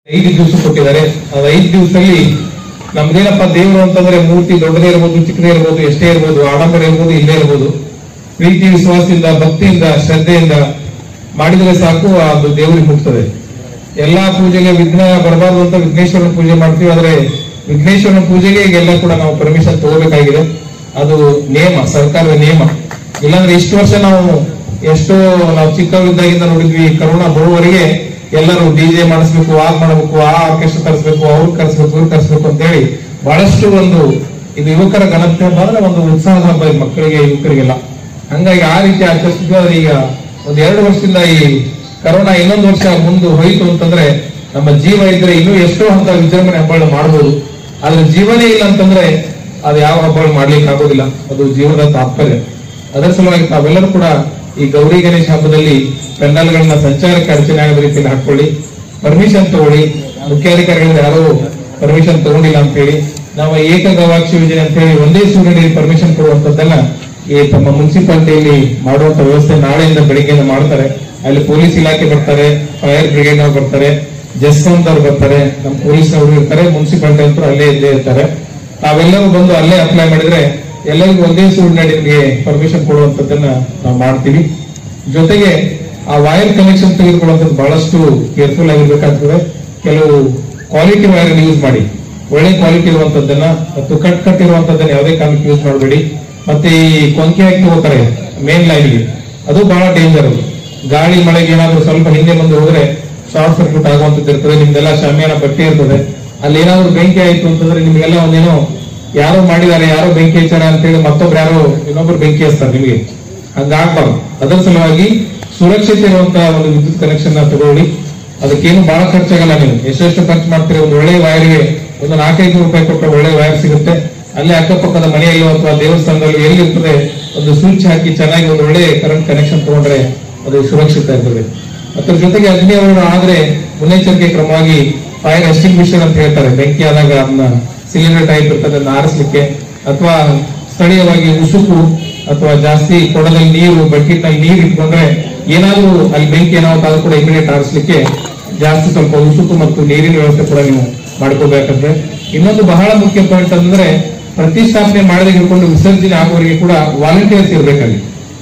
ಐದು ದಿವಸ ಕೊಟ್ಟಿದ್ದಾರೆ ಅದು ಐದು ದಿವಸದಲ್ಲಿ ನಮ್ದೇನಪ್ಪ ದೇವರು ಅಂತಂದ್ರೆ ಮೂರ್ತಿ ದೊಡ್ಡದೇ ಇರ್ಬೋದು ಚಿಕ್ಕದೇ ಇರ್ಬೋದು ಎಷ್ಟೇ ಇರ್ಬೋದು ಆಡಂಬರ ಇರ್ಬೋದು ಇಲ್ಲೇ ಇರ್ಬೋದು ಪ್ರೀತಿ ವಿಶ್ವಾಸದಿಂದ ಭಕ್ತಿಯಿಂದ ಶ್ರದ್ಧೆಯಿಂದ ಮಾಡಿದರೆ ಸಾಕು ಅದು ದೇವರಿಗೆ ಮುಟ್ತದೆ ಎಲ್ಲಾ ಪೂಜೆಗೆ ವಿಘ್ನ ಬರಬಾರ್ದು ಅಂತ ವಿಘ್ನೇಶ್ವರನ ಪೂಜೆ ಮಾಡ್ತೀವಿ ಆದ್ರೆ ವಿಘ್ನೇಶ್ವರನ ಪೂಜೆಗೆ ಈಗೆಲ್ಲ ಕೂಡ ನಾವು ಪರ್ಮಿಷನ್ ತಗೋಬೇಕಾಗಿದೆ ಅದು ನಿಯಮ ಸರ್ಕಾರದ ನಿಯಮ ಇಲ್ಲಾಂದ್ರೆ ಇಷ್ಟು ವರ್ಷ ನಾವು ಎಷ್ಟೋ ನಾವು ಚಿಕ್ಕವರಿದ್ದಾಗಿಂದ ನೋಡಿದ್ವಿ ಕರೋನಾ ಬರುವವರೆಗೆ ಎಲ್ಲರೂ ಡಿಜೆ ಮಾಡಿಸ್ಬೇಕು ಆಗ್ ಮಾಡಬೇಕು ಆ ಆರ್ಕೆಸ್ಟ್ರಾ ಕರೆಸ್ಬೇಕು ಅವ್ರು ಕರೆಸ್ಬೇಕು ಇವ್ರು ಕರೆಸ್ಬೇಕು ಅಂತ ಹೇಳಿ ಬಹಳಷ್ಟು ಒಂದು ಇದು ಯುವಕರ ಗಣಪತಿ ಹಬ್ಬ ಅಂದ್ರೆ ಒಂದು ಉತ್ಸಾಹದ ಹಬ್ಬ ಇದು ಮಕ್ಕಳಿಗೆ ಯುವಕರಿಗೆಲ್ಲ ಹಂಗಾಗಿ ಆ ರೀತಿ ಆಚರಿಸಿದ್ವಿ ಆದ್ರೆ ಈಗ ಒಂದ್ ಎರಡು ವರ್ಷದಿಂದ ಈ ಕರೋನಾ ಇನ್ನೊಂದು ವರ್ಷ ಮುಂದೆ ಹೋಯಿತು ಅಂತಂದ್ರೆ ನಮ್ಮ ಜೀವ ಇದ್ರೆ ಇನ್ನೂ ಎಷ್ಟೋ ಅಂತ ವಿಜೃಂಭಣೆ ಹಬ್ಬಗಳು ಮಾಡಬಹುದು ಆದ್ರೆ ಜೀವನೇ ಇಲ್ಲ ಅಂತಂದ್ರೆ ಅದು ಯಾವ ಹಬ್ಬಗಳು ಮಾಡ್ಲಿಕ್ಕೆ ಆಗೋದಿಲ್ಲ ಅದು ಜೀವನದ ತಾತ್ಪರ್ಯ ಅದರ ಸಲುವಾಗಿ ತಾವೆಲ್ಲರೂ ಕೂಡ ಈ ಗೌರಿ ಗಣೇಶ ಹಬ್ಬದಲ್ಲಿ ಪೆಂಡಲ್ಗಳನ್ನ ಸಂಚಾರಕ್ಕೆ ಅಡಚಣೆ ಆಗದ ರೀತಿಯಲ್ಲಿ ಹಾಕೊಳ್ಳಿ ಪರ್ಮಿಷನ್ ತಗೊಳ್ಳಿ ಮುಖ್ಯಾಧಿಕಾರಿಗಳಿಂದ ಯಾರು ಪರ್ಮಿಷನ್ ತಗೊಂಡಿಲ್ಲ ಅಂತ ಹೇಳಿ ನಾವು ಏಕ ಗವಾಕ್ಷಿ ಯೋಜನೆ ಅಂತ ಹೇಳಿ ಒಂದೇ ಸೂರ್ಯನಿಗೆ ಪರ್ಮಿಷನ್ ಕೊಡುವಂತದ್ದನ್ನ ಈ ತಮ್ಮ ಮುನ್ಸಿಪಾಲಿಟಿಯಲ್ಲಿ ಮಾಡುವಂತ ವ್ಯವಸ್ಥೆ ನಾಳೆಯಿಂದ ಬೆಳಿಗ್ಗೆಯಿಂದ ಮಾಡ್ತಾರೆ ಅಲ್ಲಿ ಪೊಲೀಸ್ ಇಲಾಖೆ ಬರ್ತಾರೆ ಫೈರ್ ಬ್ರಿಗೇಡ್ ಅವ್ರು ಬರ್ತಾರೆ ಜಸ್ಕಾಂದವ್ರು ಬರ್ತಾರೆ ನಮ್ಮ ಪೊಲೀಸ್ನವರು ಇರ್ತಾರೆ ಮುನ್ಸಿಪಾಲಿಟಿ ಅಂತೂ ಅಲ್ಲೇ ಇದ್ದೇ ಇರ್ತಾರೆ ತಾವೆಲ್ಲರೂ ಬಂದು ಅಲ್ಲೇ ಅಪ್ಲೈ ಮಾಡಿದ್ರೆ ಎಲ್ಲರಿಗೂ ಒಂದೇ ಸೂರಿನಡಿ ನಿಮಗೆ ಪರ್ಮಿಷನ್ ಕೊಡುವಂತದ್ದನ್ನ ನಾವು ಮಾಡ್ತೀವಿ ಜೊತೆಗೆ ಆ ವೈರ್ ಕನೆಕ್ಷನ್ ತೆಗೆದುಕೊಳ್ಳುವಂಥದ್ದು ಬಹಳಷ್ಟು ಕೇರ್ಫುಲ್ ಆಗಿರ್ಬೇಕಾಗ್ತದೆ ಕೆಲವು ಕ್ವಾಲಿಟಿ ವೈರ್ ಯೂಸ್ ಮಾಡಿ ಒಳ್ಳೆ ಕ್ವಾಲಿಟಿ ಇರುವಂತದ್ದನ್ನ ಮತ್ತು ಕಟ್ ಕಟ್ ಇರುವಂತದ್ದನ್ನ ಯಾವುದೇ ಕಾರಣಕ್ಕೆ ಯೂಸ್ ಮಾಡಬೇಡಿ ಮತ್ತೆ ಈ ಕೊಂಕಿ ಹಾಕಿ ಹೋಗ್ತಾರೆ ಮೇನ್ ಲೈನ್ಗೆ ಅದು ಬಹಳ ಡೇಂಜರ್ ಅದು ಗಾಳಿ ಮಳೆಗೆ ಏನಾದ್ರೂ ಸ್ವಲ್ಪ ಹಿಂದೆ ಮುಂದೆ ಹೋದ್ರೆ ಶಾರ್ಟ್ ಸರ್ಕ್ಯೂಟ್ ಆಗುವಂತದ್ದು ಇರ್ತದೆ ನಿಮ್ದೆಲ್ಲ ಶಾಮಿಯಾನ ಬಟ್ಟೆ ಇರ್ತದೆ ಅಲ್ಲಿ ಏನಾದ್ರು ಬೆಂಕಿ ಆಯ್ತು ಅಂತಂದ್ರೆ ನಿಮ್ಗೆಲ್ಲ ಒಂದೇನೋ ಯಾರೋ ಮಾಡಿದ್ದಾರೆ ಯಾರೋ ಬೆಂಕಿ ಹಚ್ಚಾರ ಅಂತೇಳಿ ಮತ್ತೊಬ್ರು ಯಾರೋ ಇನ್ನೊಬ್ರು ಬೆಂಕಿ ಹಚ್ತಾರೆ ನಿಮಗೆ ಹಂಗಾಗ್ಬಾರ್ದು ಅದರ ಸಲುವಾಗಿ ಸುರಕ್ಷತೆ ಇರುವಂತಹ ಒಂದು ವಿದ್ಯುತ್ ಕನೆಕ್ಷನ್ ತಗೊಳ್ಳಿ ಅದಕ್ಕೇನು ಬಹಳ ಖರ್ಚಾಗಲ್ಲ ನೀವು ಎಷ್ಟೆಷ್ಟು ಖರ್ಚು ಮಾಡ್ತೀರಿ ಒಂದು ಒಳ್ಳೆ ವೈರ್ಗೆ ಒಂದು ನಾಲ್ಕೈದು ರೂಪಾಯಿ ಕೊಟ್ಟರೆ ಒಳ್ಳೆ ವೈರ್ ಸಿಗುತ್ತೆ ಅಲ್ಲಿ ಅಕ್ಕಪಕ್ಕದ ಮನೆಯಲ್ಲೋ ಅಥವಾ ದೇವಸ್ಥಾನದಲ್ಲಿ ಎಲ್ಲಿ ಇರ್ತದೆ ಒಂದು ಸ್ವಿಚ್ ಹಾಕಿ ಚೆನ್ನಾಗಿ ಒಂದು ಒಳ್ಳೆ ಕರೆಂಟ್ ಕನೆಕ್ಷನ್ ತಗೊಂಡ್ರೆ ಅದು ಸುರಕ್ಷಿತ ಇರ್ತದೆ ಅದ್ರ ಜೊತೆಗೆ ಅಗ್ನಿ ಅವರಣ ಆದ್ರೆ ಮುನ್ನೆಚ್ಚರಿಕೆ ಕ್ರಮವಾಗಿ ಫೈರ್ ಎಸ್ಟಿಂಗ್ವಿಷರ್ ಅಂತ ಹೇಳ್ತಾರೆ ಬೆಂಕಿ ಆದಾಗ ಅದನ್ನ ಸಿಲಿಂಡರ್ ಟೈಪ್ ಇರ್ತದೆ ಅದನ್ನ ಆರಿಸ್ಲಿಕ್ಕೆ ಅಥವಾ ಸ್ಥಳೀಯವಾಗಿ ಉಸುಕು ಅಥವಾ ಜಾಸ್ತಿ ಕೊಡದಲ್ಲಿ ನೀರು ಬಕೆಟ್ ನಲ್ಲಿ ನೀರು ಇಟ್ಕೊಂಡ್ರೆ ಏನಾದ್ರೂ ಅಲ್ಲಿ ಬೆಂಕಿ ಏನಾಗುತ್ತೆ ಅದು ಕೂಡ ಇಮಿಡಿಯೇಟ್ ಆರಿಸ್ಲಿಕ್ಕೆ ಜಾಸ್ತಿ ಸ್ವಲ್ಪ ಉಸುಕು ಮತ್ತು ನೀರಿನ ವ್ಯವಸ್ಥೆ ಕೂಡ ನೀವು ಮಾಡ್ಕೋಬೇಕಂದ್ರೆ ಇನ್ನೊಂದು ಬಹಳ ಮುಖ್ಯ ಪಾಯಿಂಟ್ ಅಂದ್ರೆ ಪ್ರತಿಷ್ಠಾಪನೆ ಮಾಡದೆ ಹಿಡ್ಕೊಂಡು ವಿಸರ್ಜನೆ ಆಗುವವರೆಗೆ ಕೂಡ ವಾಲಂಟಿಯರ್ಸ್ ಇರ್ಬೇಕಲ್ಲಿ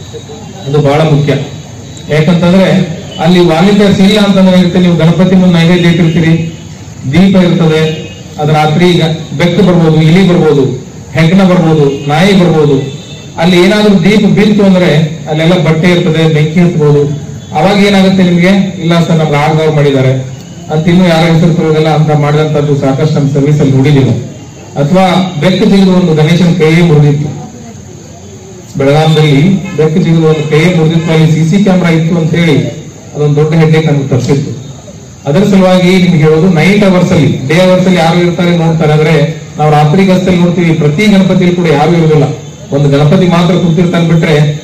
ಅದು ಬಹಳ ಮುಖ್ಯ ಯಾಕಂತಂದ್ರೆ ಅಲ್ಲಿ ವಾಲಂಟಿಯರ್ಸ್ ಇಲ್ಲ ಅಂತಂದ್ರೆ ಏನಿರುತ್ತೆ ನೀವು ಗಣಪತಿ ಮುಂದೆ ನೈವೇದ್ಯ ಇಟ್ಟಿರ್ತೀರಿ ದೀಪ ಇರ್ತದೆ ಅದ ರಾತ್ರಿ ಈಗ ಬೆಕ್ಕು ಬರ್ಬೋದು ಇಲಿ ಬರ್ಬೋದು ಹೆಗ್ಗಣ ಬರ್ಬೋದು ನಾಯಿ ಬರ್ಬೋದು ಅಲ್ಲಿ ಏನಾದ್ರೂ ದೀಪ ಬಿತ್ತು ಅಂದ್ರೆ ಅಲ್ಲೆಲ್ಲ ಬಟ್ಟೆ ಇರ್ತದೆ ಬೆಂಕಿ ಹತ್ಬೋದು ಅವಾಗ ಏನಾಗುತ್ತೆ ನಿಮ್ಗೆ ಇಲ್ಲ ಸರ್ ನಮ್ಗೆ ಆಗ್ದವ್ರು ಮಾಡಿದ್ದಾರೆ ಅಂತ ಇನ್ನೂ ಯಾರ ಹೆಸರು ತರೋದಿಲ್ಲ ಅಂತ ಮಾಡಿದಂತದ್ದು ಸಾಕಷ್ಟು ನಮ್ಮ ಸರ್ವಿಸ್ ಅಲ್ಲಿ ನೋಡಿದೀವಿ ಅಥವಾ ಬೆಕ್ಕು ತೆಗೆದು ಒಂದು ಗಣೇಶನ ಕೈಯೇ ಮುರಿದಿತ್ತು ಬೆಳಗಾಂದಲ್ಲಿ ಬೆಕ್ಕು ತೆಗೆದು ಒಂದು ಕೈಯೇ ಮುರಿದಿತ್ತು ಅಲ್ಲಿ ಸಿಸಿ ಕ್ಯಾಮ್ರಾ ಇತ್ತು ಅಂತ ಹೇಳಿ ಅದೊಂದು ದೊಡ್ಡ ಹೆಡ್ಡೇಕ್ ನಮ್ಗೆ ತಪ್ಪಿತ್ತು ಅದರ ಸಲುವಾಗಿ ನಿಮ್ಗೆ ಹೇಳೋದು ನೈಟ್ ಅವರ್ಸ್ ಅಲ್ಲಿ ಡೇ ಅವರ್ಸ್ ಅಲ್ಲಿ ಯಾರು ಇರ್ತಾರೆ ನೋಡ್ತಾರೆ ಅಂದ್ರೆ ನಾವು ರಾತ್ರಿ ಗಸ್ತಲ್ಲಿ ನೋಡ್ತೀವಿ ಪ್ರತಿ ಗಣಪತಿಯಲ್ಲಿ ಕೂಡ ಯಾರು ಇರುವುದಿಲ್ಲ ಒಂದು ಗಣಪತಿ ಮಾತ್ರ ಕೂತಿರ್ತಾನೆ ಬಿಟ್ರೆ